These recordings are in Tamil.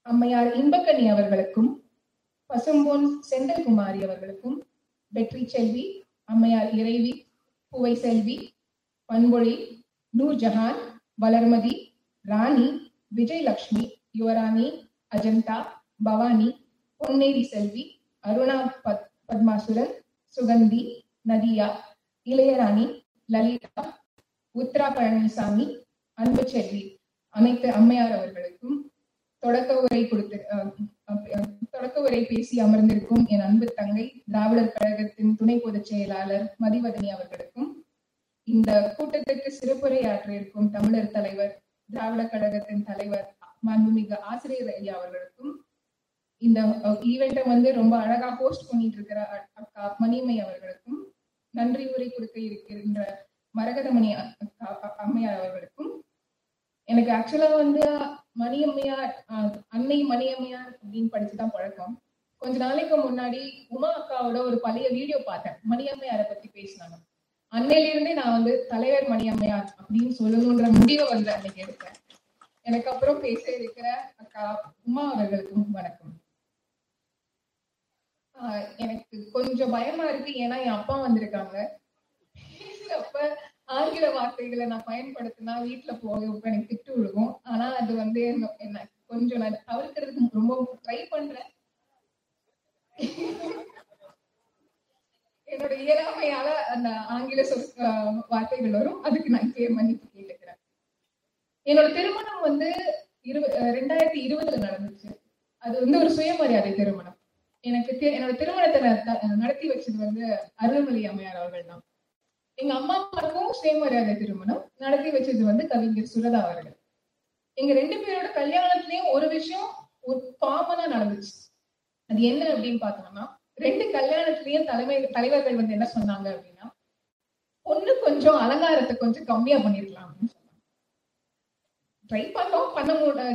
அம்மையார் இன்பக்கனி அவர்களுக்கும் பசும்பொன் செந்தில்குமாரி அவர்களுக்கும் வெற்றி செல்வி அம்மையார் இறைவி புவை செல்வி பண்பொழி நூர் ஜஹான் வளர்மதி ராணி விஜயலட்சுமி யுவராணி அஜந்தா பவானி பொன்னேரி செல்வி அருணா பத் பத்மாசுரன் சுகந்தி நதியா இளையராணி லலிதா உத்ரா பழனிசாமி அன்பு செல்வி அனைத்து அம்மையார் அவர்களுக்கும் தொடக்க உரை கொடுத்து அஹ், அஹ், தொடக்க உரை பேசி அமர்ந்திருக்கும் என் அன்பு தங்கை திராவிடர் கழகத்தின் துணை பொதுச் செயலாளர் மதிவதனி அவர்களுக்கும் இந்த கூட்டத்திற்கு சிறப்புரையாற்ற இருக்கும் தமிழர் தலைவர் திராவிட கழகத்தின் தலைவர் மாண்புமிகு ஆசிரியர் ஐயா அவர்களுக்கும் இந்த ஈவெண்ட்டை வந்து ரொம்ப அழகா ஹோஸ்ட் பண்ணிட்டு இருக்கிற அ- அக்கா மணியம்மை அவர்களுக்கும் நன்றி உரை கொடுக்க இருக்கின்ற மரகதமணி அ- அக்கா அ- அம்மையார் அவர்களுக்கும் எனக்கு ஆக்சுவலா வந்து மணியம்மையார் அஹ், அன்னை மணியம்மையார் அப்படின்னு படிச்சுதான் பழக்கம் கொஞ்ச நாளைக்கு முன்னாடி உமா அக்காவோட ஒரு பழைய வீடியோ பார்த்தேன் மணியம்மையாரை பத்தி பேசினாங்க அன்னையில இருந்தே நான் வந்து தலைவர் மணியம்மையார் அப்படின்னு சொல்லணுன்ற முடிவை வந்து அன்னைக்கு எடுத்தேன் எனக்கு அப்புறம் பேச இருக்கிற அக்கா உமா அவர்களுக்கும் வணக்கம் ஆஹ் எனக்கு கொஞ்சம் பயமா இருக்கு ஏன்னா என் அப்பா வந்திருக்காங்க பேசுறப்ப ஆங்கில வார்த்தைகளை நான் பயன்படுத்தினா வீட்டுல போக இப்ப எனக்கு திட்டு விழுகும் ஆனா அது வந்து என்ன- என்ன கொஞ்சம் நான் தவிர்க்கிறதுக்கு ரொம்ப ட்ரை பண்றேன் என்னோட இயலாமையால அந்த ஆங்கில சொல் ஆஹ் வார்த்தைகள் வரும் அதுக்கு நான் கே மன்னிப்பு கேட்டுக்கிறேன் என்னோட திருமணம் வந்து இரு அஹ் ரெண்டாயிரத்தி இருபதுல நடந்துச்சு அது வந்து ஒரு சுயமரியாதை திருமணம் எனக்கு தி- என்னோட திருமணத்தை ந- த- நடத்தி வச்சது வந்து அருள்மொழி அம்மையார் அவர்கள் தான் எங்க அம்மா அப்பாவுக்கும் சுயமரியாதை திருமணம் நடத்தி வச்சது வந்து கவிஞர் சுரதா அவர்கள் எங்க ரெண்டு பேரோட கல்யாணத்துலயும் ஒரு விஷயம் ஒரு காமனா நடந்துச்சு அது என்ன அப்படின்னு பார்த்தோம்னா ரெண்டு கல்யாணத்துலயும் தலைமை தலைவர்கள் வந்து என்ன சொன்னாங்க அப்படின்னா பொண்ணு கொஞ்சம் அலங்காரத்தை கொஞ்சம் கம்மியா பண்ணிருக்கலாம் அப்படின்னு சொன்னாங்க ட்ரை பண்ணோம் பண்ண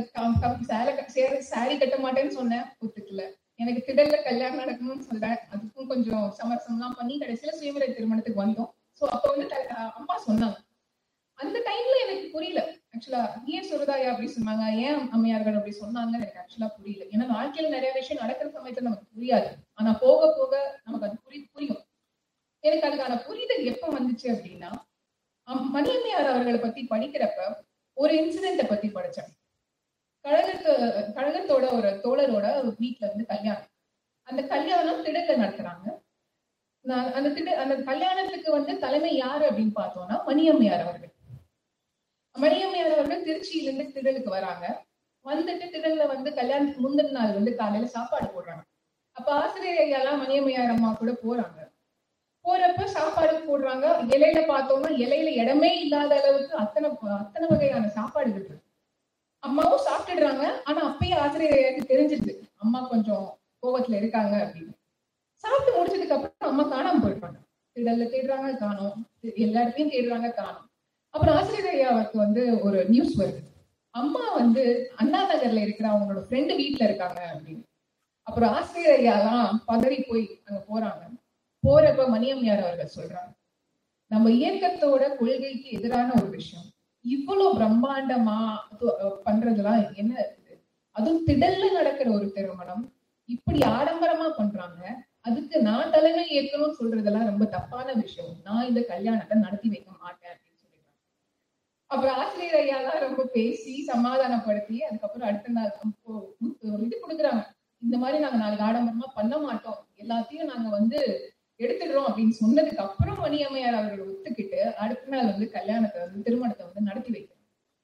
முடியல சாரி கட்ட மாட்டேன்னு சொன்னேன் ஒத்துக்கல எனக்கு திடல்ல கல்யாணம் நடக்கணும்னு சொல்றேன் அதுக்கும் கொஞ்சம் சமரசம்லாம் பண்ணி கடைசியில சுயமரை திருமணத்துக்கு வந்தோம் சோ அப்ப வந்து த- அஹ் அம்மா சொன்னாங்க அந்த டைம்ல எனக்கு புரியல ஆக்சுவலா ஏன் சுரதாயா அப்படி சொன்னாங்க ஏன் அம்மையார்கள் அப்படி சொன்னாங்க எனக்கு ஆக்சுவலா புரியல ஏன்னா வாழ்க்கையில நிறைய விஷயம் நடக்கிற சமயத்துல நமக்கு புரியாது ஆனா போக போக நமக்கு அது புரி புரியும் எனக்கு அதுக்கான புரிதல் எப்ப வந்துச்சு அப்படின்னா அம்- மணியம்மையார் அவர்களை பத்தி படிக்கிறப்ப ஒரு இன்சிடென்ட பத்தி படிச்சேன் கழகத்து கழகத்தோட ஒரு தோழரோட வீட்டுல வந்து கல்யாணம் அந்த கல்யாணம் திடல்ல நடத்துறாங்க நான் அந்த திட அந்த கல்யாணத்துக்கு வந்து தலைமை யாரு அப்படின்னு பார்த்தோம்னா மணியம்மையார் அவர்கள் மணியம்மையார் அவர்கள் திருச்சியில இருந்து திடலுக்கு வராங்க வந்துட்டு திடல்ல வந்து கல்யாணத்துக்கு முந்தின நாள் வந்து காலையில சாப்பாடு போடுறாங்க அப்ப ஆசிரியர் ஐயாலாம் மணியம்மையார் அம்மா கூட போறாங்க போறப்ப சாப்பாடு போடுறாங்க இலையில பார்த்தோம்னா இலையில இடமே இல்லாத அளவுக்கு அத்தனை அத்தனை வகையான சாப்பாடுகள் இருக்கு அம்மாவும் சாப்பிட்டுடுறாங்க ஆனா அப்பயே ஆசிரியர் ஐயாவுக்கு தெரிஞ்சிருது அம்மா கொஞ்சம் கோவத்துல இருக்காங்க அப்படின்னு சாப்பிட்டு முடிச்சதுக்கு அப்புறம் அம்மா காணாம போயிடுறாங்க திடல்ல தேடுறாங்க காணோம் எல்லா இடத்தையும் தேடுறாங்க காணோம் அப்புறம் ஆசிரியர் ஐயாவுக்கு வந்து ஒரு நியூஸ் வருது அம்மா வந்து அண்ணா நகர்ல இருக்கிற அவங்களோட ஃப்ரெண்டு வீட்ல இருக்காங்க அப்படின்னு அப்புறம் ஆசிரியர் ஐயாலாம் பதறி போய் அங்க போறாங்க போறப்ப மணியம்மையார் அவர்கள் சொல்றாங்க நம்ம இயக்கத்தோட கொள்கைக்கு எதிரான ஒரு விஷயம் இவ்வளவு பிரம்மாண்டமா அது- பண்றதெல்லாம் என்ன இருக்குது அதுவும் திடல்ல நடக்கிற ஒரு திருமணம் இப்படி ஆடம்பரமா பண்றாங்க அதுக்கு நான் தலைமை ஏற்கணும்னு சொல்றதெல்லாம் ரொம்ப தப்பான விஷயம் நான் இந்த கல்யாணத்தை நடத்தி வைக்க மாட்டேன் அப்படின்னு சொல்லிடுறாங்க அப்புறம் ஆசிரியர் ஐயா தான் ரொம்ப பேசி சமாதானப்படுத்தி அதுக்கப்புறம் அடுத்த நாள் அப்போ ஒரு இது கொடுக்குறாங்க இந்த மாதிரி நாங்க நாளைக்கு ஆடம்பரமா பண்ண மாட்டோம் எல்லாத்தையும் நாங்க வந்து எடுத்துடுறோம் அப்படின்னு சொன்னதுக்கு அப்புறம் மணியம்மையார் அவர்கள் ஒத்துக்கிட்டு அடுத்த நாள் வந்து கல்யாணத்தை வந்து திருமணத்தை வந்து நடத்தி வைக்கிறாங்க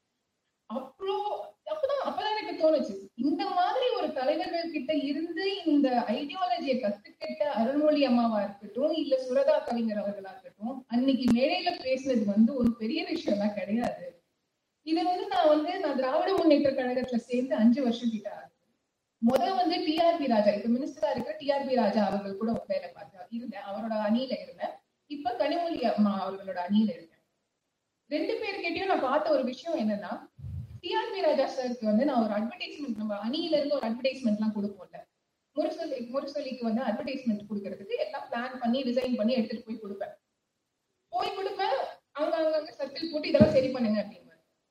அப்புறம் அப்பதான் அப்பதான் எனக்கு தோணுச்சு இந்த மாதிரி ஒரு தலைவர்கள் கிட்ட இருந்து இந்த ஐடியாலஜியை கத்துக்கிட்ட அருள்மொழி அம்மாவா இருக்கட்டும் இல்ல சுரதா கவிஞர் அவர்களா இருக்கட்டும் அன்னைக்கு மேடையில பேசுனது வந்து ஒரு பெரிய விஷயம் எல்லாம் கிடையாது இது வந்து நான் வந்து நான் திராவிட முன்னேற்ற கழகத்துல சேர்ந்து அஞ்சு வருஷம் கிட்ட ஆகுது முத வந்து டிஆர்பி ராஜா இப்ப மினிஸ்டரா இருக்கிற டிஆர்பி ராஜா அவர்கள் கூட வேலை பார்த்தா இருந்தேன் அவரோட அணியில இருந்தேன் இப்ப கனிமொழி அம்மா அவர்களோட அணியில இருக்கேன் ரெண்டு பேர்கிட்டயும் நான் பார்த்த ஒரு விஷயம் என்னன்னா டிஆர்பி ராஜா சாருக்கு வந்து நான் ஒரு அட்வர்டைஸ்மெண்ட் நம்ம அணியில இருந்து ஒரு அட்வர்டைஸ்மெண்ட் எல்லாம் கொடுப்போம்ல முரசொலி முரசொலிக்கு வந்து அட்வர்டைஸ்மெண்ட் கொடுக்கறதுக்கு எல்லாம் பிளான் பண்ணி டிசைன் பண்ணி எடுத்துட்டு போய் கொடுப்பேன் போய் கொடுப்பேன் அங்க அங்கங்க சர்க்கிள் போட்டு இதெல்லாம் சரி பண்ணுங்க அப்படின்னு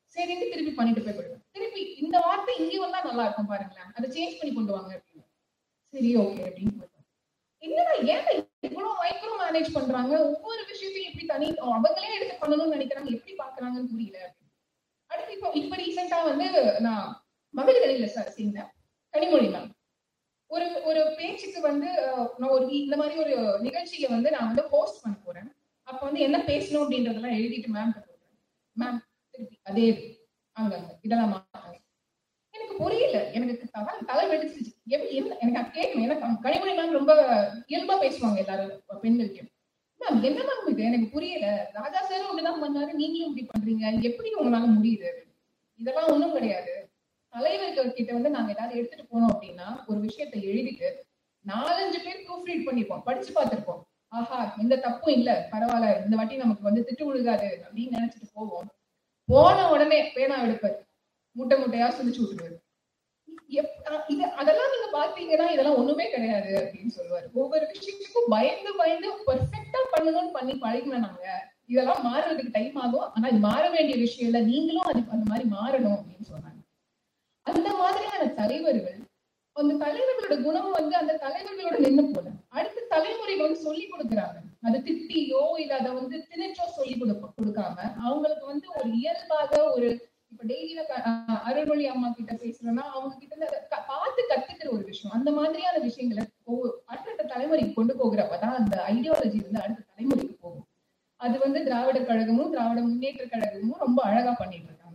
சரின்ட்டு திருப்பி பண்ணிட்டு போய் போயிடுவேன் திருப்பி இந்த வார்த்தை இங்க வந்தா நல்லா இருக்கும் பாருங்களேன் அதை சேஞ்ச் பண்ணி கொண்டு வாங்க அப்படின்னு சரி ஓகே அப்படின்னு போயிடுவேன் என்னடா ஏன் இவ்வளவு மைக்ரோ மேனேஜ் பண்றாங்க ஒவ்வொரு விஷயத்தையும் எப்படி தனி அவங்களே எடுத்து பண்ணணும்னு நினைக்கிறாங்க எப்படி பாக்குறாங்கன்னு புரியல அடுத்து இப்போ இப்ப ரீசெண்டா வந்து நான் மகளிர் அணியில சார் சேர்ந்தேன் கனிமொழி மேம் ஒரு ஒரு பேச்சுக்கு வந்து அஹ், நான் ஒரு இந்த மாதிரி ஒரு நிகழ்ச்சியில வந்து நான் வந்து போஸ்ட் பண்ண போறேன் அப்ப வந்து என்ன பேசணும் அப்படின்றதெல்லாம் எழுதிட்டு மேம் போடுறேன் மேம் திருப்பி அதே இது. அங்க அங்க இதெல்லாம் மாத்தாங்க எனக்கு புரியல எனக்கு தலை தலை வெடிச்சிருச்சு எப்படி என்ன எனக்கு அது கேட்கணும் ஏன்னா கனிமொழி மேம் ரொம்ப இயல்பா பேசுவாங்க எல்லாரும் பெண்களுக்கு மேம் என்ன மேம் இது எனக்கு புரியல ராஜா சாரும் இப்படிதான் பண்ணாரு நீங்களும் இப்படி பண்றீங்க எப்படி உங்களால முடியுது இதெல்லாம் ஒண்ணும் கிடையாது தலைவர்கள் கிட்ட வந்து நாங்க ஏதாவது எடுத்துட்டு போனோம் அப்படின்னா ஒரு விஷயத்தை எழுதிட்டு நாலஞ்சு பேர் ப்ரூஃப் ரீட் பண்ணிருப்போம் படிச்சு பார்த்திருப்போம் ஆஹா எந்த தப்பும் இல்ல பரவாயில்ல இந்த வாட்டி நமக்கு வந்து திட்டு விழுகாது அப்படின்னு நினைச்சிட்டு போவோம் போன உடனே பேனா எடுப்பாரு முட்டை முட்டையா சுழிச்சு விட்டுருவாரு எப்- அஹ் இது அதெல்லாம் நீங்க பாத்தீங்கன்னா இதெல்லாம் ஒண்ணுமே கிடையாது அப்படின்னு சொல்லுவாரு ஒவ்வொரு விஷயத்துக்கும் பயந்து பயந்து பெர்ஃபெக்டா பண்ணணும்னு பண்ணி பழகின நாங்க இதெல்லாம் மாறுறதுக்கு டைம் ஆகும் ஆனா இது மாற வேண்டிய விஷயம் இல்ல நீங்களும் அது அந்த மாதிரி மாறணும் அப்படின்னு சொன்னாங்க அந்த மாதிரியான தலைவர்கள் அந்த தலைவர்களோட குணம் வந்து அந்த தலைவர்களோட நின்னு போல அடுத்த தலைமுறைக்கு வந்து சொல்லி கொடுக்குறாங்க அது திட்டியோ இல்ல அதை வந்து திணிச்சோ சொல்லி கொடுக்க கொடுக்காம அவங்களுக்கு வந்து ஒரு இயல்பாக ஒரு இப்ப டெய்லியில அருள்மொழி அம்மா கிட்ட பேசுறோம்னா அவங்க கிட்ட இருந்து அதை க- பார்த்து கத்துக்கிற ஒரு விஷயம் அந்த மாதிரியான விஷயங்களை ஒவ்வொரு அடுத்த தலைமுறைக்கு கொண்டு போகிறப்பதான் அந்த ஐடியாலஜி வந்து அடுத்த தலைமுறைக்கு போகும் அது வந்து திராவிடர் கழகமும் திராவிட முன்னேற்ற கழகமும் ரொம்ப அழகா பண்ணிட்டு இருக்காங்க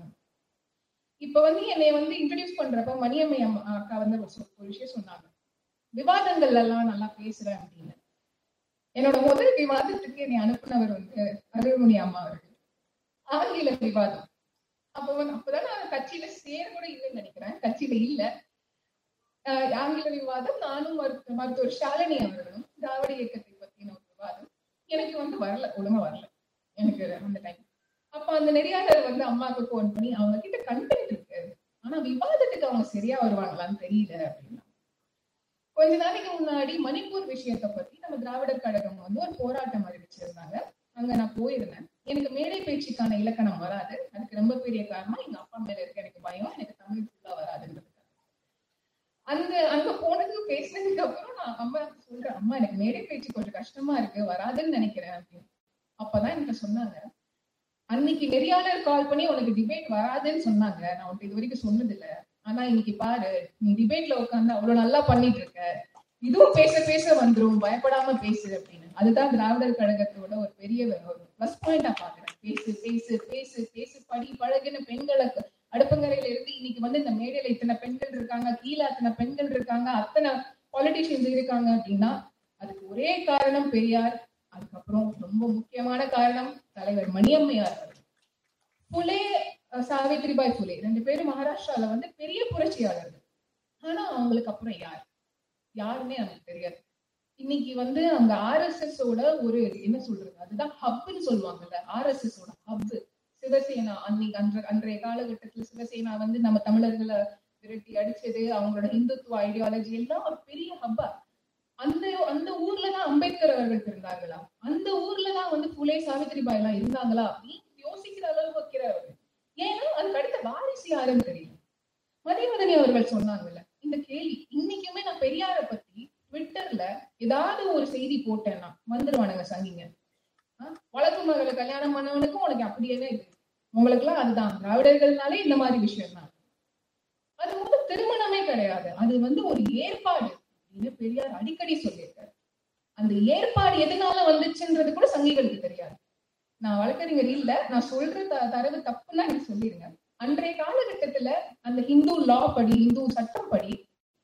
இப்ப வந்து என்னை வந்து இன்ட்ரடியூஸ் பண்றப்ப மணியம்மை அம்மா அக்கா வந்து ஒரு சொ- ஒரு விஷயம் சொன்னாங்க விவாதங்கள் எல்லாம் நல்லா பேசுறேன் அப்படின்னு என்னோட முதல் விவாதத்துக்கு என்னை அனுப்புனவர் வந்து அருள்மொழி அம்மா அவர்கள் ஆங்கில விவாதம் அப்ப வந்து அப்பதான் நான் கட்சியில சேர கூட இல்லைன்னு நினைக்கிறேன் கட்சியில இல்ல ஆஹ் ஆங்கில விவாதம் நானும் மருத்துவ மருத்துவர் ஷாலினி அவர்களும் திராவிட இயக்கத்தை பத்தின ஒரு விவாதம் எனக்கு வந்து வரல ஒழுங்கா வரல எனக்கு அந்த டைம் அப்ப அந்த நெறியாளர் வந்து அம்மாவுக்கு போன் பண்ணி அவங்க கிட்ட கண்டென்ட் இருக்கு ஆனா விவாதத்துக்கு அவங்க சரியா வருவாங்களான்னு தெரியல அப்படின்னா கொஞ்ச நாளைக்கு முன்னாடி மணிப்பூர் விஷயத்தை பத்தி நம்ம திராவிடர் கழகம் வந்து ஒரு போராட்டம் அறிவிச்சிருந்தாங்க அங்க நான் போயிருந்தேன் எனக்கு மேடை பேச்சுக்கான இலக்கணம் வராது அதுக்கு ரொம்ப பெரிய காரணம் எங்க அப்பா மேல இருக்க எனக்கு பயம் எனக்கு தமிழ் ஃபுல்லா வராதுன்றதுக்காக அந்த அங்க போனதுக்கு பேசினதுக்கு அப்புறம் நான் அம்மா சொல்றேன் அம்மா எனக்கு மேடை பேச்சு கொஞ்சம் கஷ்டமா இருக்கு வராதுன்னு நினைக்கிறேன் அப்படின்னு அப்பதான் எனக்கு சொன்னாங்க அன்னைக்கு நெறியாளர் கால் பண்ணி உனக்கு டிபேட் வராதுன்னு சொன்னாங்க நான் உனக்கு இது வரைக்கும் சொன்னது இல்ல ஆனா இன்னைக்கு பாரு நீ டிபேட்ல உட்காந்து அவ்வளவு நல்லா பண்ணிட்டு இருக்க இதுவும் பேச பேச வந்துரும் பயப்படாம பேசு அப்படின்னு அதுதான் திராவிடர் கழகத்தோட ஒரு பெரிய ஒரு பிளஸ் பாயிண்டா பாக்குறேன் பேசு பேசு பேசு பேசு படி பழகுன பெண்களுக்கு அடுப்பங்கரையில இருந்து இன்னைக்கு வந்து இந்த மேடையில இத்தனை பெண்கள் இருக்காங்க கீழே அத்தனை பெண்கள் இருக்காங்க அத்தனை பாலிட்டிஷியன்ஸ் இருக்காங்க அப்படின்னா அதுக்கு ஒரே காரணம் பெரியார் அதுக்கப்புறம் ரொம்ப முக்கியமான காரணம் தலைவர் மணியம்மையார் அவர்கள் புலே அஹ், சாவித்ரிபாய் புலே ரெண்டு பேரும் மகாராஷ்டிரால வந்து பெரிய புரட்சியாளர்கள் ஆனா அவங்களுக்கு அப்புறம் யார் யாருமே நமக்கு தெரியாது இன்னைக்கு வந்து அங்க ஆர்எஸ்எஸ் ஓட ஒரு என்ன சொல்றது அதுதான் ஹப்னு சொல்லுவாங்கல்ல ஆர்எஸ்எஸ் ஓட ஹப் சிவசேனா அன்னைக்கு அன்ற அன்றைய காலகட்டத்துல சிவசேனா வந்து நம்ம தமிழர்களை விரட்டி அடிச்சது அவங்களோட இந்துத்துவ ஐடியாலஜி எல்லாம் ஒரு பெரிய ஹப்பா அந்த அந்த ஊர்ல தான் அம்பேத்கர் அவர்கள் இருந்தாங்களா அந்த ஊர்ல தான் வந்து புலே சாவித்ரிபாய் எல்லாம் இருந்தாங்களா அப்படின்னு யோசிக்கிற அளவு வைக்கிறவர்கள் ஏன்னா அதுக்கு அடுத்த வாரிசு யாருன்னு தெரியல மதிவதனி அவர்கள் சொன்னாங்கல்ல இந்த கேள்வி இன்னைக்குமே நான் பெரியார பத்தி ட்விட்டர்ல ஏதாவது ஒரு செய்தி போட்டேன்னா வந்துருவானுங்க சங்கிங்க ஆஹ் வழக்கு மகளை கல்யாணம் பண்ணவனுக்கும் உனக்கு அப்படியே இது உங்களுக்கு எல்லாம் அதுதான் திராவிடர்கள்னாலே இந்த மாதிரி விஷயம் தான் அது வந்து திருமணமே கிடையாது அது வந்து ஒரு ஏற்பாடு அப்படின்னு பெரியார் அடிக்கடி சொல்லியிருக்காரு அந்த ஏற்பாடு எதனால வந்துச்சுன்றது கூட சங்கிகளுக்கு தெரியாது நான் வழக்கறிஞர் இல்ல நான் சொல்ற த- தரவு தப்புன்னா எனக்கு சொல்லிருங்க அன்றைய காலகட்டத்துல அந்த ஹிந்து லா படி இந்து சட்டம் படி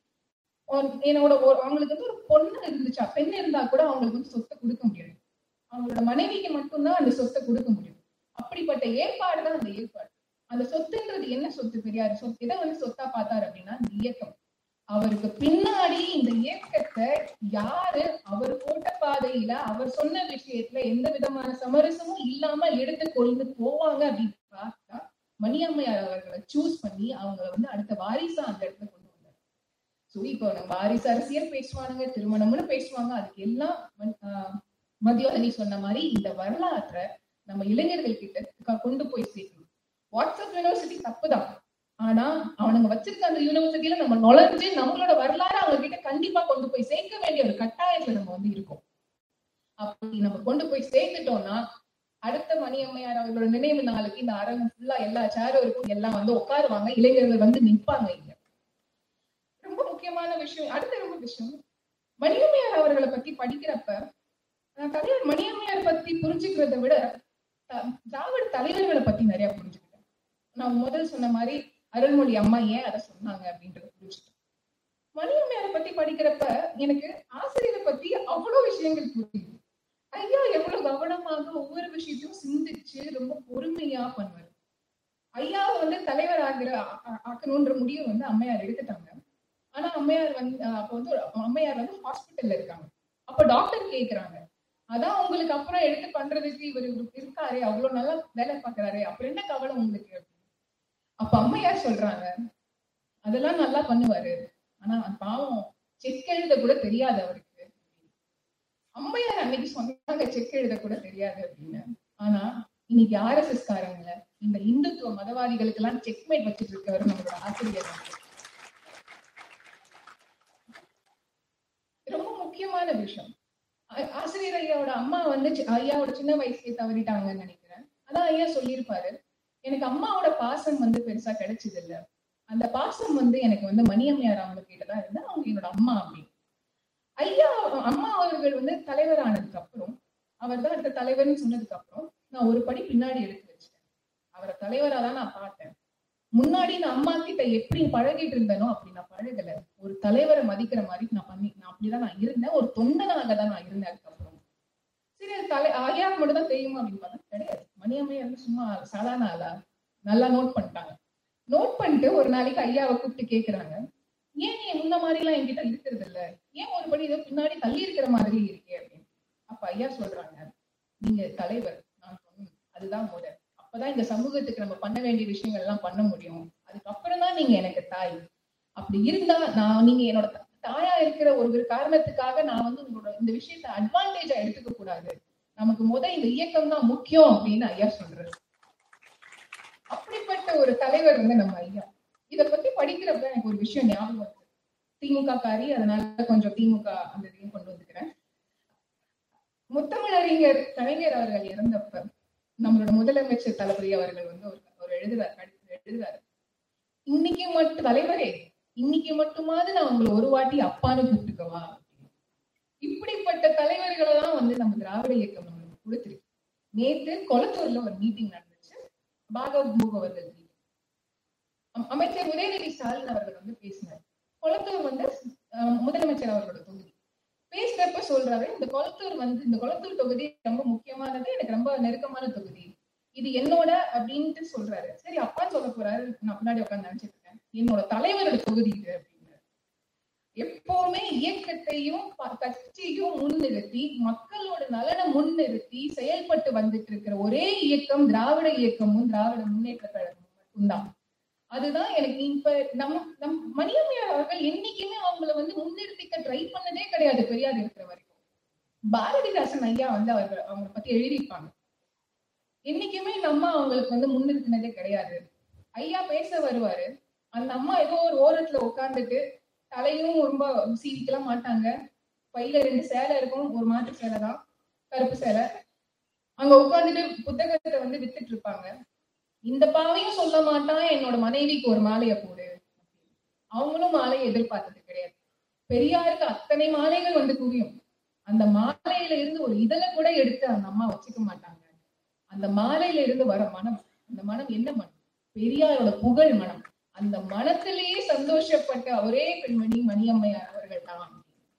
ஒரு- என்னோட ஒரு- அவங்களுக்கு வந்து ஒரு பொண்ணு இருந்துச்சா பெண் இருந்தா கூட அவங்களுக்கு வந்து சொத்தை கொடுக்க முடியாது அவங்களோட மனைவிக்கு மட்டும்தான் அந்த சொத்தை கொடுக்க முடியும் அப்படிப்பட்ட ஏற்பாடு தான் அந்த ஏற்பாடு அந்த சொத்துன்றது என்ன சொத்து பெரியார் சொத்து எதை வந்து சொத்தா பார்த்தாரு அப்படின்னா இந்த இயக்கம் அவருக்கு பின்னாடி இந்த இயக்கத்தை யாரு அவர் போட்ட பாதையில அவர் சொன்ன விஷயத்துல எந்த விதமான சமரசமும் இல்லாம எடுத்து கொண்டு போவாங்க அப்படின்னு பார்த்தா மணியம்மையார் அவர்களை சூஸ் பண்ணி அவங்கள வந்து அடுத்த வாரிசா அந்த இடத்துல கொண்டு வந்தார் சோ இப்போ நம்ம வாரிசு அரசியல் பேசுவானுங்க திருமணம்னு பேசுவாங்க அதுக்கு எல்லாம் மன்- ஆஹ் மதியோதனி சொன்ன மாதிரி இந்த வரலாற்றை நம்ம இளைஞர்கள் கிட்ட க- கொண்டு போய் சேர்க்கணும் வாட்ஸ்அப் யூனிவர்சிட்டி தப்புதான் ஆனா அவனுங்க வச்சிருக்க அந்த யூனிவர்சிட்டியில நம்ம நுழைஞ்சு நம்மளோட வரலாறு அவங்க கிட்ட கண்டிப்பா கொண்டு போய் சேர்க்க வேண்டிய ஒரு கட்டாயத்துல நம்ம வந்து இருக்கோம் அப்படி நம்ம கொண்டு போய் சேர்த்துட்டோம்னா அடுத்த மணியம்மையார் அவர்களோட நினைவு நாளுக்கு இந்த அரங்கம் ஃபுல்லா எல்லா சேரும் இருக்கும் எல்லாம் வந்து உட்காருவாங்க இளைஞர்கள் வந்து நிற்பாங்க இங்க ரொம்ப முக்கியமான விஷயம் அடுத்த ரொம்ப விஷயம் மணியம்மையார் அவர்களை பத்தி படிக்கிறப்ப நான் தலைவர் மணியம்மையார் பத்தி புரிஞ்சுக்கிறத விட த- திராவிட தலைவர்களை பத்தி நிறைய புரிஞ்சுக்கிட்டேன் நான் முதல் சொன்ன மாதிரி அருள்மொழி அம்மா ஏன் அதை சொன்னாங்க அப்படின்றத புரிஞ்சுக்கிட்டேன் மணியம்மையாரை பத்தி படிக்கிறப்ப எனக்கு ஆசிரியரை பத்தி அவ்வளவு விஷயங்கள் புரியுது ஐயா எவ்வளவு கவனமாக ஒவ்வொரு விஷயத்தையும் சிந்திச்சு ரொம்ப பொறுமையா பண்ணுவாரு ஐயாவை வந்து தலைவர் ஆகிற ஆ- ஆ- ஆக்கணும்ன்ற முடிவை வந்து அம்மையார் எடுத்துட்டாங்க ஆனா அம்மையார் வந்து அஹ் அப்ப வந்து ஒரு அம்மையார் வந்து ஹாஸ்பிட்டல்ல இருக்காங்க அப்ப டாக்டர் கேக்குறாங்க அதான் உங்களுக்கு அப்புறம் எடுத்து பண்றதுக்கு இவர் இருக்காரு அவ்வளவு நல்லா வேலை பாக்குறாரு அப்புறம் என்ன கவலை உங்களுக்கு அப்படின்னு. அப்ப அம்மையார் சொல்றாங்க அதெல்லாம் நல்லா பண்ணுவாரு ஆனா பாவம் செக் எழுத கூட தெரியாது அவருக்கு அம்மையார் அன்னைக்கு சொன்னாங்க செக் எழுத கூட தெரியாது அப்படின்னு ஆனா இன்னைக்கு ஆர்எஸ்எஸ் காரங்க இந்த இந்துத்துவ மதவாதிகளுக்கு எல்லாம் செக்மேட் வச்சிட்டு இருக்கவர் நம்மளோட ஆசிரியர் வந்து. ரொம்ப முக்கியமான விஷயம் ஆ- ஆசிரியர் ஐயாவோட அம்மா வந்து சி- ஐயாவோட சின்ன வயசுலயே தவறிட்டாங்கன்னு நினைக்கிறேன் அதான் ஐயா சொல்லியிருப்பாரு எனக்கு அம்மாவோட பாசம் வந்து பெருசா கிடைச்சது இல்ல அந்த பாசம் வந்து எனக்கு வந்து மணியம்மையார் அவங்க கிட்டதான் இருந்தா அவங்க என்னோட அம்மா அப்படின்னு ஐயா அம்மா அவர்கள் வந்து தலைவர் ஆனதுக்கு அப்புறம் அவர் தான் அடுத்த தலைவர்னு சொன்னதுக்கு அப்புறம் நான் ஒரு படி பின்னாடி எடுத்து வச்சிட்டேன் அவரை தலைவரா தான் நான் பார்த்தேன் முன்னாடி நான் அம்மா கிட்ட எப்படி பழகிட்டு இருந்தேனோ அப்படி நான் பழகல ஒரு தலைவரை மதிக்கிற மாதிரி நான் பண்ணி நான் அப்படிதான் நான் இருந்தேன் ஒரு தொண்டனாக தான் நான் இருந்தேன் அதுக்கப்புறம் சரி அது தலை ஐயாவுக்கு மட்டும் தான் தெரியுமா அப்படின்னு பார்த்தா கிடையாது மணியம்மையா வந்து சும்மா சாதாரண ஆளா நல்லா நோட் பண்ணிட்டாங்க நோட் பண்ணிட்டு ஒரு நாளைக்கு ஐயாவை கூப்பிட்டு கேக்குறாங்க ஏன் நீ முன்ன மாதிரி எல்லாம் என்கிட்ட இருக்கிறது இல்ல ஏன் ஒரு படி இதோ பின்னாடி தள்ளி இருக்கிற மாதிரி இருக்கே அப்படின்னு அப்ப ஐயா சொல்றாங்க நீங்க தலைவர் நான் சொன்னேன் அதுதான் முறை அப்பதான் இந்த சமூகத்துக்கு நம்ம பண்ண வேண்டிய விஷயங்கள் எல்லாம் பண்ண முடியும் அதுக்கப்புறம் தான் நீங்க எனக்கு தாய் அப்படி இருந்தா நான் நீங்க என்னோட தா- தாயா இருக்கிற ஒரு காரணத்துக்காக நான் வந்து உங்களோட இந்த விஷயத்த அட்வான்டேஜா எடுத்துக்க கூடாது நமக்கு முத இந்த இயக்கம் தான் முக்கியம் அப்படின்னு ஐயா சொல்றாரு அப்படிப்பட்ட ஒரு தலைவர் வந்து நம்ம ஐயா இத பத்தி படிக்கிறப்ப எனக்கு ஒரு விஷயம் ஞாபகம் வருது திமுக காரி அதனால கொஞ்சம் திமுக அந்த இதையும் கொண்டு வந்துக்கிறேன் முத்தமிழறிஞர் கலைஞர் அவர்கள் இறந்தப்ப நம்மளோட முதலமைச்சர் தளபதி அவர்கள் வந்து ஒரு ஒரு எழுதுறாரு கடிதம் எழுதுறாரு இன்னைக்கு மட்டும் தலைவரே இன்னைக்கு மட்டுமாவது நான் உங்களை ஒரு வாட்டி அப்பான்னு கூப்பிட்டுக்கவா இப்படிப்பட்ட தலைவர்களை தான் வந்து நம்ம திராவிட இயக்கம் நம்மளுக்கு கொடுத்துருக்கு நேத்து கொளத்தூர்ல ஒரு மீட்டிங் நடந்துச்சு பாகவ் அவர்கள் meeting. அம்- அமைச்சர் உதயநிதி ஸ்டாலின் அவர்கள் வந்து பேசினார் கொளத்தூர் வந்து அஹ், முதலமைச்சர் அவர்களோட தொகுதி பேசுறப்ப சொல்றாரு இந்த கொளத்தூர் வந்து இந்த கொளத்தூர் தொகுதி ரொம்ப முக்கியமானது எனக்கு ரொம்ப நெருக்கமான தொகுதி இது என்னோட அப்படின்ட்டு சொல்றாரு சரி அப்பா சொல்ல போறாரு நான் முன்னாடி உட்கார்ந்து நினைச்சிட்டு இருக்கேன் என்னோட தலைவரோட தொகுதி இது அப்படின்றாரு எப்பவுமே இயக்கத்தையும் ப- கட்சியும் முன்னிறுத்தி மக்களோட நலனை முன்னிறுத்தி செயல்பட்டு வந்துட்டு இருக்கிற ஒரே இயக்கம் திராவிட இயக்கமும் திராவிட முன்னேற்ற கழகமும் மட்டும்தான் அதுதான் எனக்கு இப்ப நம்ம நம் மணியம்மையார் அவர்கள் என்னைக்குமே அவங்கள வந்து முன்னிறுத்திக்க ட்ரை பண்ணதே கிடையாது பெரியார் இருக்கிற வரைக்கும் பாரதிதாசன் ஐயா வந்து அவர்கள் அவங்களை பத்தி எழுதியிருப்பாங்க என்னைக்குமே இந்த அம்மா அவங்களுக்கு வந்து முன்னிறுத்தினதே கிடையாது ஐயா பேச வருவாரு அந்த அம்மா ஏதோ ஒரு ஓரத்துல உட்கார்ந்துட்டு தலையும் ரொம்ப சீவிக்கலாம் மாட்டாங்க பையில ரெண்டு சேலை இருக்கும் ஒரு மாட்டு சேலை தான் கருப்பு சேலை அங்க உட்கார்ந்துட்டு புத்தகத்தை வந்து வித்துட்டு இருப்பாங்க இந்த பாவையும் சொல்ல மாட்டான் என்னோட மனைவிக்கு ஒரு மாலையை போடு அவங்களும் மாலையை எதிர்பார்த்தது கிடையாது பெரியாருக்கு அத்தனை மாலைகள் வந்து குவியும் அந்த மாலையில இருந்து ஒரு இதழை கூட எடுத்து அந்த அம்மா வச்சுக்க மாட்டாங்க அந்த மாலையில இருந்து வர மனம் அந்த மனம் என்ன மனம் பெரியாரோட புகழ் மனம் அந்த மனத்திலேயே சந்தோஷப்பட்ட ஒரே பெண்மணி மணியம்மையார் அவர்கள் தான்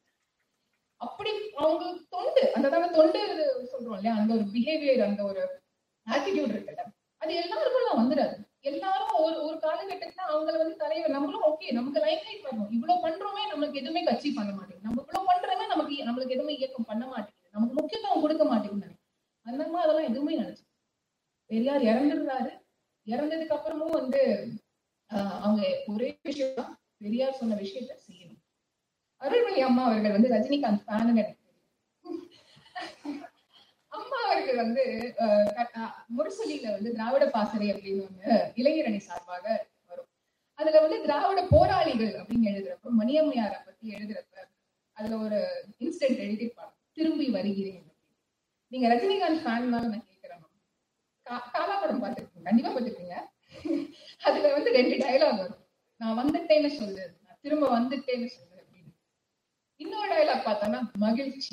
அப்படி அவங்க தொண்டு அந்த தாங்க தொண்டு சொல்றோம் இல்லையா அந்த ஒரு பிஹேவியர் அந்த ஒரு ஆட்டிடியூட் இருக்குல்ல அது எல்லாருக்கும் வந்துடாது எல்லாரும் ஒரு ஒரு காலகட்டத்துல அவங்கள வந்து தலைவர் நம்மளும் ஓகே நமக்கு லைஃப் லைட் வரணும் இவ்வளவு பண்றோமே நமக்கு எதுவுமே கட்சி பண்ண மாட்டேங்குது நம்ம இவ்வளவு பண்றோமே நமக்கு நம்மளுக்கு எதுவுமே இயக்கம் பண்ண மாட்டேங்குது நமக்கு முக்கியத்துவம் கொடுக்க மாட்டேங்குது அந்த மாதிரி அதெல்லாம் எதுவுமே நினைச்சு பெரியார் இறந்துடுறாரு இறந்ததுக்கு அப்புறமும் வந்து ஆஹ் அவங்க ஒரே விஷயம் தான் பெரியார் சொன்ன விஷயத்த செய்யணும் அருள்மொழி அம்மா அவர்கள் வந்து ரஜினிகாந்த் ஃபேன் எனக்கு தெரியும் அம்மா அவர்கள் வந்து அஹ், க- அஹ், முரசொலியில வந்து திராவிட பாசறை அப்படின்னு ஒண்ணு இளைஞரணி சார்பாக வரும் அதுல வந்து திராவிட போராளிகள் அப்படின்னு எழுதுறப்ப மணியம்மையாரை பத்தி எழுதுறப்ப அதுல ஒரு இன்சிடென்ட் எழுதியிருப்பாங்க திரும்பி வருகிறேன் அப்படின்னு. நீங்க ரஜினிகாந்த் ஃபேன்னால நான் கேட்கிறேன் கா- காலா படம் பார்த்திருக்கீங்க கண்டிப்பா பார்த்திருக்கீங்க அதுல வந்து ரெண்டு டயலாக் வரும் நான் வந்துட்டேன்னு சொல்லு நான் திரும்ப வந்துட்டேன்னு சொல்லு அப்படின்னு இன்னொரு டயலாக் பார்த்தோம்னா மகிழ்ச்சி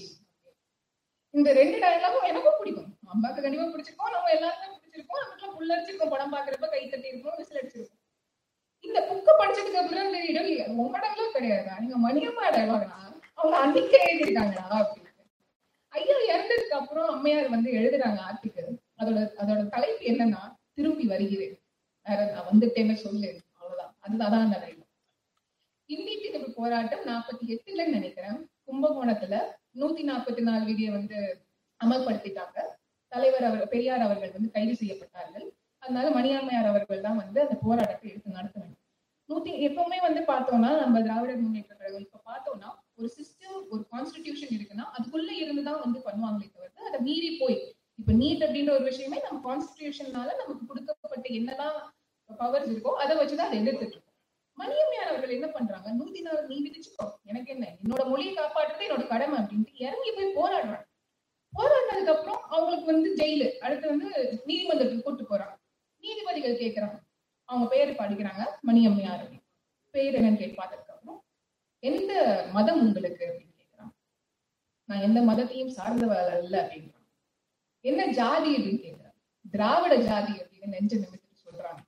இந்த ரெண்டு டயலாகும் எனக்கும் பிடிக்கும் அம்மாக்கு கண்டிப்பா பிடிச்சிருக்கோம் நம்ம எல்லாருக்கும் பிடிச்சிருக்கோம் நமக்கு புல்லரிச்சிருக்கோம் படம் பாக்குறப்ப கை தட்டி இருக்கோம் விசில் அடிச்சிருக்கோம் இந்த புக்க படிச்சதுக்கு அப்புறம் தெரியும் இல்லையா உங்க டயலாக் கிடையாதா நீங்க மணியம்மா டயலாக்னா அவங்க அன்னைக்கு எழுதியிருக்காங்களா அப்படின்னு ஐயா இறந்ததுக்கு அப்புறம் அம்மையார் வந்து எழுதுறாங்க ஆர்டிக்கல் அதோட அதோட தலைப்பு என்னன்னா திரும்பி வருகிறேன் வேற நான் வந்துட்டேன்னு சொல்லு அவ்வளவுதான் அதுதான் அதான் அந்த டைலாக் இந்தி திணிப்பு போராட்டம் நாற்பத்தி எட்டுல நினைக்கிறேன் கும்பகோணத்துல நூத்தி நாற்பத்தி நாலு விதியை வந்து அமல்படுத்திட்டாங்க தலைவர் அவர் பெரியார் அவர்கள் வந்து கைது செய்யப்பட்டார்கள் அதனால மணியம்மையார் அவர்கள் தான் வந்து அந்த போராட்டத்தை எடுத்து நடத்தினாங்க நூத்தி எப்பவுமே வந்து பார்த்தோம்னா நம்ம திராவிடர் முன்னேற்ற கழகம் இப்ப பார்த்தோம்னா ஒரு சிஸ்டம் ஒரு கான்ஸ்டிடியூஷன் இருக்குன்னா அதுக்குள்ள இருந்துதான் வந்து பண்ணுவாங்களே தவிர்த்து அதை மீறி போய் இப்ப நீட் அப்படின்ற ஒரு விஷயமே நம்ம கான்ஸ்டிடியூஷனால நமக்கு கொடுக்கப்பட்ட என்னதான் பவர்ஸ் இருக்கோ அதை வச்சுதான் அதை எதிர்த்துட்டு இருக்கோம் மணியம்மையார் அவர்கள் என்ன பண்றாங்க நூத்தி நாலு நீ விதிச்சுக்கோ எனக்கு என்ன என்னோட மொழியை காப்பாற்றுறது என்னோட கடமை அப்படின்ட்டு இறங்கி போய் போராடுறாங்க போராடினதுக்கு அப்புறம் அவங்களுக்கு வந்து ஜெயிலு அடுத்து வந்து நீதிமன்றத்துக்கு கூட்டு போறாங்க நீதிபதிகள் கேக்குறாங்க அவங்க பெயர் படிக்கிறாங்க மணியம்மையார் அப்படின்னு பெயர் என்னன்னு கேட்டு பார்த்ததுக்கு அப்புறம் எந்த மதம் உங்களுக்கு அப்படின்னு கேக்குறாங்க நான் எந்த மதத்தையும் சார்ந்தவள் அல்ல அப்படின்றாங்க என்ன ஜாதி அப்படின்னு கேக்குறாங்க திராவிட ஜாதி அப்படின்னு நெஞ்ச நிமித்திட்டு சொல்றாங்க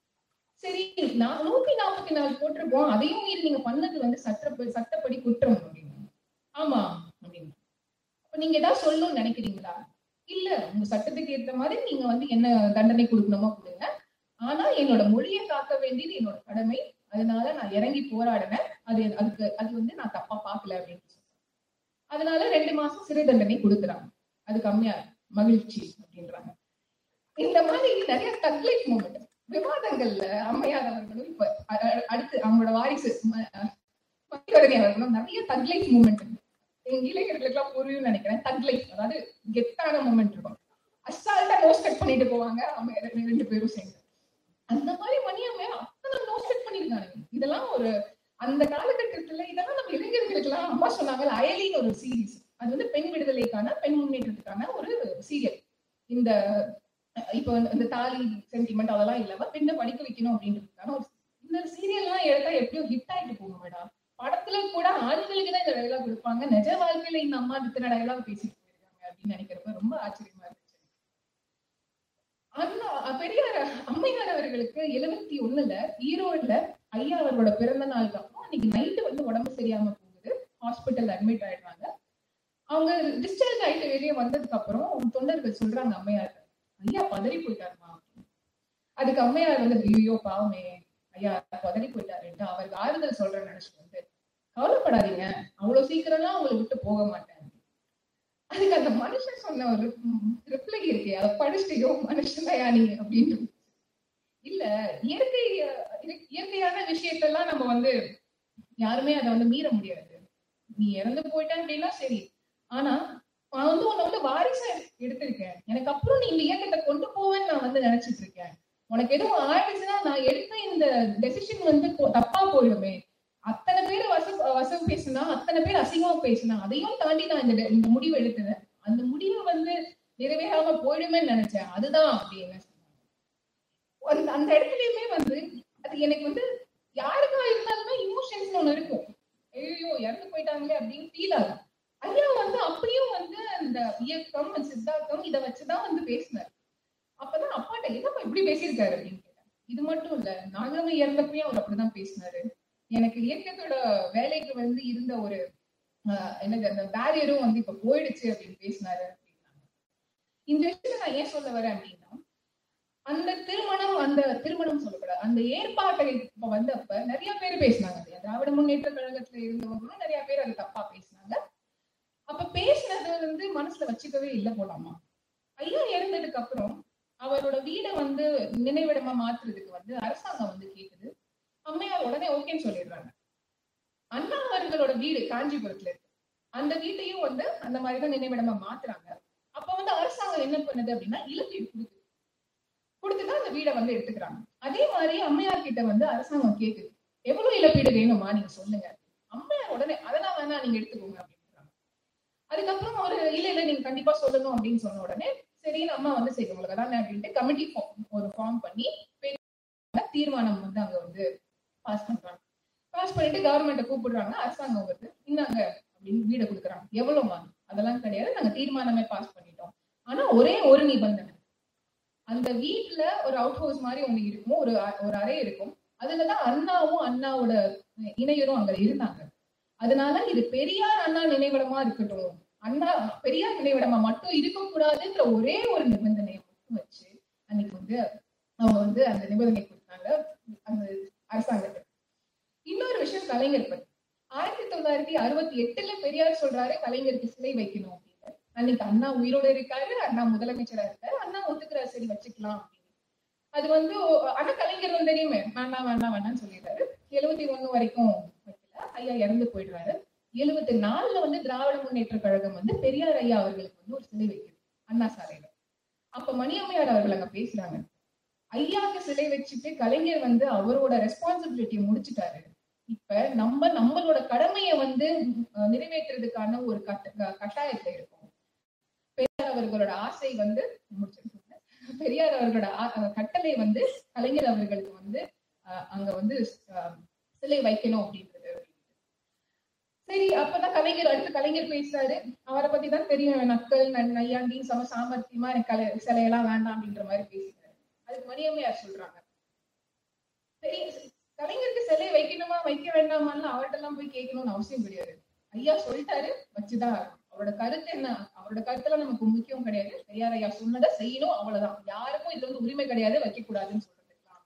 சரி நான் நூத்தி நாற்பத்தி நாலு போட்டிருக்கோம் அதையும் மீறி நீங்க பண்ணது வந்து சட்ட சட்டப்படி குற்றம் அப்படின்னு ஆமா அப்படின்னு அப்ப நீங்க ஏதாவது சொல்லணும்னு நினைக்கிறீங்களா இல்ல உங்க சட்டத்துக்கு ஏற்ற மாதிரி நீங்க வந்து என்ன தண்டனை கொடுக்கணுமோ கொடுங்க ஆனா என்னோட மொழியை காக்க வேண்டியது என்னோட கடமை அதனால நான் இறங்கி போராடினேன் அது அதுக்கு அது வந்து நான் தப்பா பார்க்கல அப்படின்னு சொல்றாங்க. அதனால ரெண்டு மாசம் சிறை தண்டனை கொடுக்குறாங்க அது கம்மியா மகிழ்ச்சி அப்படின்றாங்க இந்த மாதிரி நிறைய தக்லைஃப் மூமெண்ட் விவாதங்கள்ல அம்மையார் அவர்களும் இப்ப அ- அ- அடுத்து அவங்களோட வாரிசு ம- அஹ் மதிவதனி அவர்களும் நிறைய தக்லைஃப் மூமெண்ட் எங்க இளைஞர்களுக்கு எல்லாம் புரியும் நினைக்கிறேன் தக்லைஃப் அதாவது கெத்தான மூமெண்ட் இருக்கும் அசால்ட்டா நோஸ் கட் பண்ணிட்டு போவாங்க அம்மையார் ரெண்டு- ரெண்டு பேரும் சேர்ந்து அந்த மாதிரி மணியம்மையார் அத்தனை நோஸ் கட் பண்ணிருக்காங்க இதெல்லாம் ஒரு அந்த காலகட்டத்துல இதெல்லாம் நம்ம இளைஞர்களுக்கு எல்லாம் அம்மா சொன்னாங்க அயலின்னு ஒரு சீரிஸ் அது வந்து பெண் விடுதலைக்கான பெண் முன்னேற்றத்துக்கான ஒரு சீரியல் இந்த அஹ் இப்ப வந்து இந்த தாலி சென்டிமெண்ட் அதெல்லாம் இல்லாம பெண்ணை படிக்க வைக்கணும் அப்படின்றதுக்கான ஒரு இந்த சீரியல் எல்லாம் எடுத்தா எப்படியோ ஹிட் ஆயிட்டு போகும் மேடம் படத்துல கூட ஆண்களுக்கு தான் இந்த டைலாக் கொடுப்பாங்க நிஜ வாழ்க்கையில இந்த அம்மா இத்தனை டைலாக் பேசிட்டு போயிருக்காங்க அப்படின்னு நினைக்கிறப்ப ரொம்ப ஆச்சரியமா இருந்துச்சு அண்ணா பெரியார் அம்மையார் அவர்களுக்கு எழுபத்தி ஒண்ணுல ஈரோடுல ஐயா அவர்களோட பிறந்த நாளுக்கு அப்புறம் அன்னைக்கு நைட்டு வந்து உடம்பு சரியாம போகுது ஹாஸ்பிட்டல் அட்மிட் ஆயிடுறாங்க அவங்க டிஸ்சார்ஜ் ஆயிட்டு வெளியே வந்ததுக்கு அப்புறம் தொண்டர்கள் சொல்றாங்க அம்மையார் ஐயா பதறி போயிட்டாருமா அதுக்கு அம்மையார் வந்து ஐயோ பாவமே ஐயா பதறி போயிட்டாருன்ட்டு அவருக்கு ஆறுதல் சொல்றேன்னு நினைச்சிட்டு வந்து கவலைப்படாதீங்க அவ்வளவு சீக்கிரம்லாம் அவங்களை விட்டு போக மாட்டேன் அதுக்கு அந்த மனுஷன் சொன்ன ஒரு ரிப்ளை இருக்கே அதை படிச்சுட்டோ மனுஷன்யா நீ அப்படின்னு இல்ல இயற்கை இய- இயற்கையான விஷயத்தெல்லாம் நம்ம வந்து யாருமே அதை வந்து மீற முடியாது நீ இறந்து போயிட்ட அப்படின்னா சரி ஆனா நான் வந்து உன்னை வந்து வாரிசா எடுத்து- எடுத்திருக்கேன் எனக்கு அப்புறம் நீ இந்த இயக்கத்தை கொண்டு போவேன்னு நான் வந்து நினைச்சிட்டு இருக்கேன் உனக்கு எதுவும் ஆயிடுச்சுன்னா நான் எடுத்த இந்த டெசிஷன் வந்து கொ- தப்பா போயிடுமே அத்தனை பேர் வச வசம் பேசினா அத்தனை பேர் அசிங்கமா பேசினா அதையும் தாண்டி நான் இந்த de- இந்த முடிவு எடுத்தேன் அந்த முடிவு வந்து நிறைவேறாம போயிடுமே நினைச்சேன் அதுதான் அப்படின்னு சொன்னாங்க. அந்த அந்த இடத்துலயுமே வந்து அது எனக்கு வந்து யாருக்கா இருந்தாலுமே இமோஷன்ஸ் ஒண்ணு இருக்கும் ஐயோ இறந்து போயிட்டாங்களே அப்படின்னு ஃபீல் ஆகும் ஐயா வந்து அப்படியும் வந்து அந்த இயக்கம் சித்தாந்தம் இதை வச்சுதான் வந்து பேசினார் அப்பதான் அப்பாட்ட என்னப்பா இப்படி பேசியிருக்காரு அப்படின்னு கேட்டேன் இது மட்டும் இல்ல நாகரம இறந்தப்பயும் அவர் அப்படிதான் பேசினாரு எனக்கு இயக்கத்தோட வேலைக்கு வந்து இருந்த ஒரு ஆஹ், என்னது அந்த பேரியரும் வந்து இப்ப போயிடுச்சு அப்படின்னு பேசினாரு அப்படின்னாங்க இந்த விஷயத்த நான் ஏன் சொல்ல வரேன் அப்படின்னா அந்த திருமணம் அந்த திருமணம் சொல்லக்கூடாது அந்த ஏற்பாட்டை இப்ப வந்தப்ப நிறைய பேர் பேசினாங்க இல்லையா? திராவிட முன்னேற்ற கழகத்துல இருந்தவங்களும் நிறைய பேர் அது தப்பா பேசினாங்க அப்ப பேசினது வந்து மனசுல வச்சுக்கவே இல்லை போலாமா ஐயா இறந்ததுக்கு அப்புறம் அவரோட வீடை வந்து நினைவிடமா மாத்துறதுக்கு வந்து அரசாங்கம் வந்து கேக்குது அம்மையார் உடனே ஓகேன்னு சொல்லிடுறாங்க அண்ணா அவர்களோட வீடு காஞ்சிபுரத்துல இருக்கு அந்த வீட்டையும் வந்து அந்த மாதிரிதான் நினைவிடமா மாத்துறாங்க அப்ப வந்து அரசாங்கம் என்ன பண்ணுது அப்படின்னா இழப்பீடு கொடுக்குது கொடுத்துட்டு அந்த வீடை வந்து எடுத்துக்கிறாங்க அதே மாதிரி அம்மையார் கிட்ட வந்து அரசாங்கம் கேக்குது எவ்வளவு இழப்பீடு வேணுமா நீங்க சொல்லுங்க அம்மையார் உடனே அதெல்லாம் வேணா நீங்க எடுத்துக்கோங்க அப்படின்றாங்க அதுக்கப்புறம் ஒரு இல்ல இல்ல நீங்க கண்டிப்பா சொல்லணும் அப்படின்னு சொன்ன உடனே சரின்னு அம்மா வந்து சரி உங்களுக்கு அதான் அப்படின்ட்டு கமிட்டி ஒரு ஃபார்ம் பண்ணி தீர்மானம் வந்து அங்க வந்து பாஸ் பண்றாங்க பாஸ் பண்ணிட்டு கவர்மெண்ட்டை கூப்பிடுறாங்க அரசாங்கம் வருது இந்தாங்க அப்படின்னு வீடை கொடுக்குறாங்க எவ்வளவுமா அதெல்லாம் கிடையாது நாங்க தீர்மானமே பாஸ் பண்ணிட்டோம் ஆனா ஒரே ஒரு நிபந்தனை அந்த வீட்டுல ஒரு அவுட் ஹவுஸ் மாதிரி ஒண்ணு இருக்கும் ஒரு ஒரு அறை இருக்கும் அதுலதான் அண்ணாவும் அண்ணாவோட இணையரும் அங்க இருந்தாங்க அதனால இது பெரியார் அண்ணா நினைவிடமா இருக்கட்டும் அண்ணா பெரியார் நினைவிடமா மட்டும் இருக்கக்கூடாதுன்ற ஒரே ஒரு நிபந்தனையை மட்டும் வச்சு அன்னைக்கு வந்து அவங்க வந்து அந்த நிபந்தனை கொடுத்தாங்க அந்த அரசாங்கத்துக்கு இன்னொரு விஷயம் கலைஞர் பத்தி ஆயிரத்தி தொள்ளாயிரத்தி அறுபத்தி எட்டுல பெரியார் சொல்றாரு கலைஞருக்கு சிலை வைக்கணும் அப்படின்னு அன்னைக்கு அண்ணா உயிரோட இருக்காரு அண்ணா முதலமைச்சரா இருக்காரு அண்ணா ஒத்துக்கிறாரு சரி வச்சுக்கலாம் அப்படின்னு அது வந்து ஆனா கலைஞர் வந்து தெரியுமே வேண்டாம் வேண்டாம் வேண்டாம்னு சொல்லிடுறாரு எழுபத்தி ஒண்ணு வரைக்கும் வைக்கல ஐயா இறந்து போயிடுறாரு எழுபத்தி நாலுல வந்து திராவிட முன்னேற்ற கழகம் வந்து பெரியார் ஐயா அவர்களுக்கு வந்து ஒரு சிலை வைக்குது அண்ணா சாலையில அப்ப மணியம்மையார் அவர்கள் அங்க பேசுறாங்க ஐயாக்கு சிலை வச்சுட்டு கலைஞர் வந்து அவரோட ரெஸ்பான்சிபிலிட்டியை முடிச்சுட்டாரு இப்ப நம்ம நம்மளோட கடமையை வந்து நிறைவேற்றுறதுக்கான ஒரு கட்ட கட்டாயத்துல இருக்கும் பெரியார் அவர்களோட ஆசை வந்து முடிச்சிருக்காங்க பெரியார் அவர்களோட கட்டளை வந்து கலைஞர் அவர்களுக்கு வந்து அங்க வந்து சிலை வைக்கணும் அப்படின்றது சரி அப்பதான் கலைஞர் அடுத்து கலைஞர் பேசுறாரு அவரை பத்தி தான் தெரியும் நக்கல் நையாண்டி சம சாமர்த்தியமா எனக்கு கலை சிலையெல்லாம் வேண்டாம் அப்படின்ற மாதிரி பேசுறாரு அதுக்கு மணியம்மையார் சொல்றாங்க சரி கலைஞருக்கு சிலை வைக்கணுமா வைக்க வேண்டாமான்னு அவர்கிட்ட எல்லாம் போய் கேட்கணும்னு அவசியம் கிடையாது ஐயா சொல்லிட்டாரு வச்சுதான் அவரோட கருத்து என்ன அவரோட கருத்துல நமக்கு முக்கியம் கிடையாது பெரியார் ஐயா சொன்னதை செய்யணும் அவ்வளவுதான் யாருக்கும் இதுல வந்து உரிமை கிடையாது வைக்க கூடாதுன்னு சொல்றதுக்கலாம்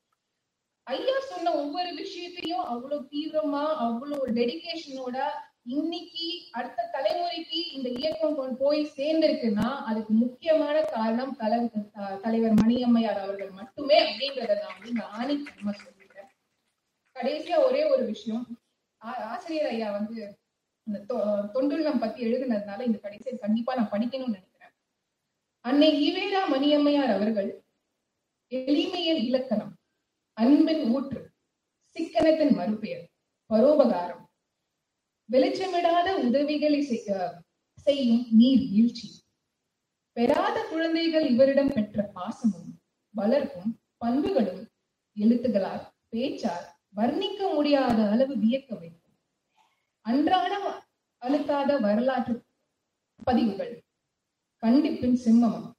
ஐயா சொன்ன ஒவ்வொரு விஷயத்தையும் அவ்வளவு தீவிரமா அவ்வளவு டெடிகேஷனோட இன்னைக்கு அடுத்த தலைமுறைக்கு இந்த இயக்கம் போய் சேர்ந்திருக்குன்னா அதுக்கு முக்கியமான காரணம் தலை தலைவர் மணியம்மையார் அவர்கள் மட்டுமே அப்படின்றத நான் வந்து இந்த ஆணித்தன்மை சொல்லிட்டேன் கடைசியா ஒரே ஒரு விஷயம் ஆசிரியர் ஐயா வந்து இந்த தொண்டுள்ளம் பத்தி எழுதுனதுனால இந்த கடைசியை கண்டிப்பா நான் படிக்கணும்னு நினைக்கிறேன் அன்னை ஈவேரா மணியம்மையார் அவர்கள் எளிமையின் இலக்கணம் அன்பின் ஊற்று சிக்கனத்தின் மறுபெயர் பரோபகாரம் வெளிச்சமிடாத உதவிகளை செய்யும் நீர் வீழ்ச்சி பெறாத குழந்தைகள் இவரிடம் பெற்ற பாசமும் வளர்ப்பும் பண்புகளும் எழுத்துகளால் பேச்சால் வர்ணிக்க முடியாத அளவு வியக்க வைக்கும் அன்றாடம் அழுத்தாத வரலாற்று பதிவுகள் கண்டிப்பின் சிம்மம்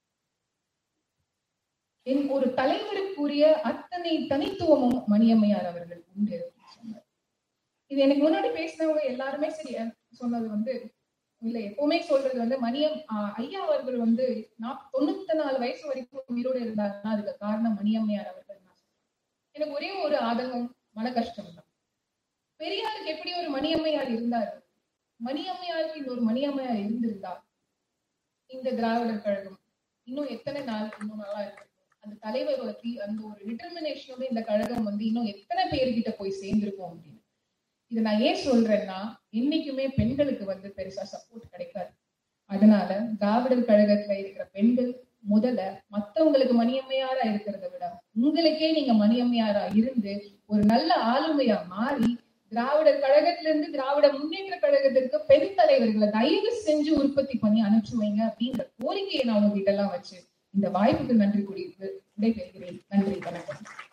என் ஒரு தலைவருக்குரிய அத்தனை தனித்துவமும் மணியம்மையார் அவர்கள் உண்டு சொன்னார் இது எனக்கு முன்னாடி பேசினவங்க எல்லாருமே சரி சொன்னது வந்து இல்ல எப்பவுமே சொல்றது வந்து மணியம் ஐயா அவர்கள் வந்து நான் தொண்ணூத்தி நாலு வயசு வரைக்கும் உயிரோடு இருந்தாருன்னா அதுக்கு காரணம் மணியம்மையார் அவர்கள் எனக்கு ஒரே ஒரு ஆதங்கம் மன கஷ்டம் தான் பெரியாருக்கு எப்படி ஒரு மணியம்மையார் இருந்தார் மணியம்மையாருக்கு இந்த ஒரு மணியம்மையார் இருந்திருந்தா இந்த திராவிடர் கழகம் இன்னும் எத்தனை நாள் இன்னும் நல்லா இருக்கு அந்த தலைவரோட அந்த ஒரு டிட்டர்மினேஷனோட இந்த கழகம் வந்து இன்னும் எத்தனை பேர்கிட்ட போய் சேர்ந்திருக்கும் அப்படின்னு இதை நான் ஏன் சொல்றேன்னா என்னைக்குமே பெண்களுக்கு வந்து பெருசா சப்போர்ட் கிடைக்காது அதனால திராவிடர் கழகத்துல இருக்கிற பெண்கள் முதல்ல மத்தவங்களுக்கு மணியம்மையாரா இருக்கிறத விட உங்களுக்கே நீங்க மணியம்மையாரா இருந்து ஒரு நல்ல ஆளுமையா மாறி திராவிடர் கழகத்துல இருந்து திராவிட முன்னேற்ற கழகத்திற்கு பெண் தலைவர்களை தயவு செஞ்சு உற்பத்தி பண்ணி அனுப்பிச்சு வைங்க அப்படின்ற கோரிக்கையை நான் உங்ககிட்ட எல்லாம் வச்சு இந்த வாய்ப்புக்கு நன்றி கூறி விடைபெறுகிறேன் நன்றி வணக்கம்